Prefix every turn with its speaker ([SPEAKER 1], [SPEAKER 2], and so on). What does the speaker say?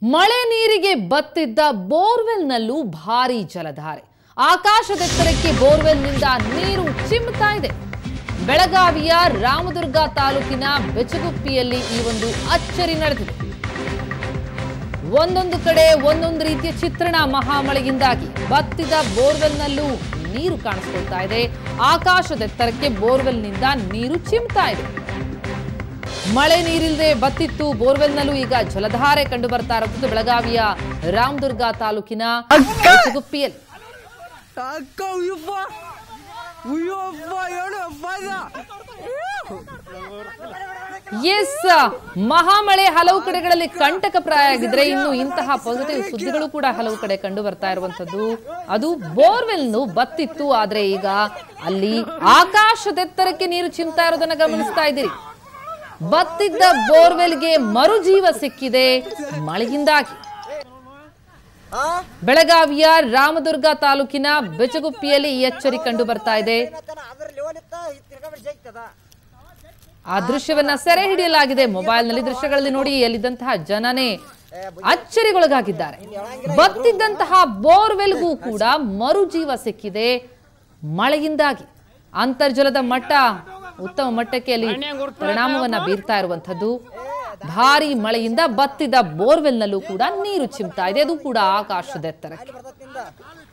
[SPEAKER 1] ಮಳೆ ನೀರಿಗೆ ಬತ್ತಿದ್ದ ಬೋರ್ವೆಲ್ನಲ್ಲೂ ಭಾರೀ ಜಲಧಾರೆ ಆಕಾಶದೆತ್ತರಕ್ಕೆ ಬೋರ್ವೆಲ್ನಿಂದ ನೀರು ಚಿಮ್ಮುತ್ತಾ ಇದೆ ಬೆಳಗಾವಿಯ ರಾಮದುರ್ಗ ತಾಲೂಕಿನ ಬೆಚಗುಪ್ಪಿಯಲ್ಲಿ ಈ ಒಂದು ಅಚ್ಚರಿ ನಡೆದಿದೆ ಒಂದೊಂದು ಕಡೆ ಒಂದೊಂದು ರೀತಿಯ ಚಿತ್ರಣ ಮಹಾಮಳೆಯಿಂದಾಗಿ ಬತ್ತಿದ ಬೋರ್ವೆಲ್ನಲ್ಲೂ ನೀರು ಕಾಣಿಸ್ಕೊಳ್ತಾ ಇದೆ ಆಕಾಶದೆತ್ತರಕ್ಕೆ ಬೋರ್ವೆಲ್ನಿಂದ ನೀರು ಚಿಮ್ತಾ ಇದೆ ಮಳೆ ನೀರಿಲ್ಲದೆ ಬತ್ತಿತ್ತು ಬೋರ್ವೆಲ್ನಲ್ಲೂ ಈಗ ಜಲಧಾರೆ ಕಂಡು ಬರ್ತಾ ಇರುತ್ತದೆ ಬೆಳಗಾವಿಯ ರಾಮದುರ್ಗ ತಾಲೂಕಿನ ಬೆಚಗುಪ್ಪಿಯಲ್ಲಿ
[SPEAKER 2] ಅಕ್ಕ ಉಯ್ಯಪ್ಪ ಉಯ್ಯಪ್ಪ ಹೇಳು ಅಪ್ಪ
[SPEAKER 1] ಎಸ್ ಮಹಾಮಳೆ ಹಲವು ಕಡೆಗಳಲ್ಲಿ ಕಂಟಕಪ್ರಾಯ ಆಗಿದ್ರೆ ಇನ್ನು ಇಂತಹ ಪಾಸಿಟಿವ್ ಸುದ್ದಿಗಳು ಕೂಡ ಹಲವು ಕಡೆ ಕಂಡು ಬರ್ತಾ ಇರುವಂತದ್ದು ಅದು ಬೋರ್ವೆಲ್ ಬತ್ತಿತ್ತು ಆದ್ರೆ ಈಗ ಅಲ್ಲಿ ಆಕಾಶದೆತ್ತರಕ್ಕೆ ನೀರು ಚಿಮ್ತಾ ಇರೋದನ್ನ ಗಮನಿಸ್ತಾ ಇದ್ದೀರಿ ಬತ್ತಿದ್ದ ಬೋರ್ವೆಲ್ಗೆ ಮರುಜೀವ ಸಿಕ್ಕಿದೆ ಮಳೆಯಿಂದಾಗಿ ಬೆಳಗಾವಿಯ ರಾಮದುರ್ಗ ತಾಲೂಕಿನ ಬೆಚಗುಪ್ಪಿಯಲ್ಲಿ ಈ ಎಚ್ಚರಿ ಕಂಡು ಬರ್ತಾ ಇದೆ ಆ ದೃಶ್ಯವನ್ನ ಸೆರೆ ಹಿಡಿಯಲಾಗಿದೆ ಮೊಬೈಲ್ನಲ್ಲಿ ದೃಶ್ಯಗಳಲ್ಲಿ ನೋಡಿ ಅಲ್ಲಿದ್ದಂತಹ ಜನನೇ ಅಚ್ಚರಿಗೊಳಗಾಗಿದ್ದಾರೆ ಬತ್ತಿದ್ದಂತಹ ಬೋರ್ವೆಲ್ಗೂ ಕೂಡ ಮರುಜೀವ ಸಿಕ್ಕಿದೆ ಮಳೆಯಿಂದಾಗಿ ಅಂತರ್ಜಲದ ಮಟ್ಟ ಉತ್ತಮ ಮಟ್ಟಕ್ಕೆ ಅಲ್ಲಿ ಪರಿಣಾಮವನ್ನ ಬೀರ್ತಾ ಇರುವಂತದ್ದು ಭಾರಿ ಮಳೆಯಿಂದ ಬತ್ತಿದ ಬೋರ್ವೆಲ್ನಲ್ಲೂ ಕೂಡ ನೀರು ಚಿಮ್ತಾ ಇದೆ ಅದು ಕೂಡ ಆಕಾಶದೆತ್ತರಕ್ಕೆ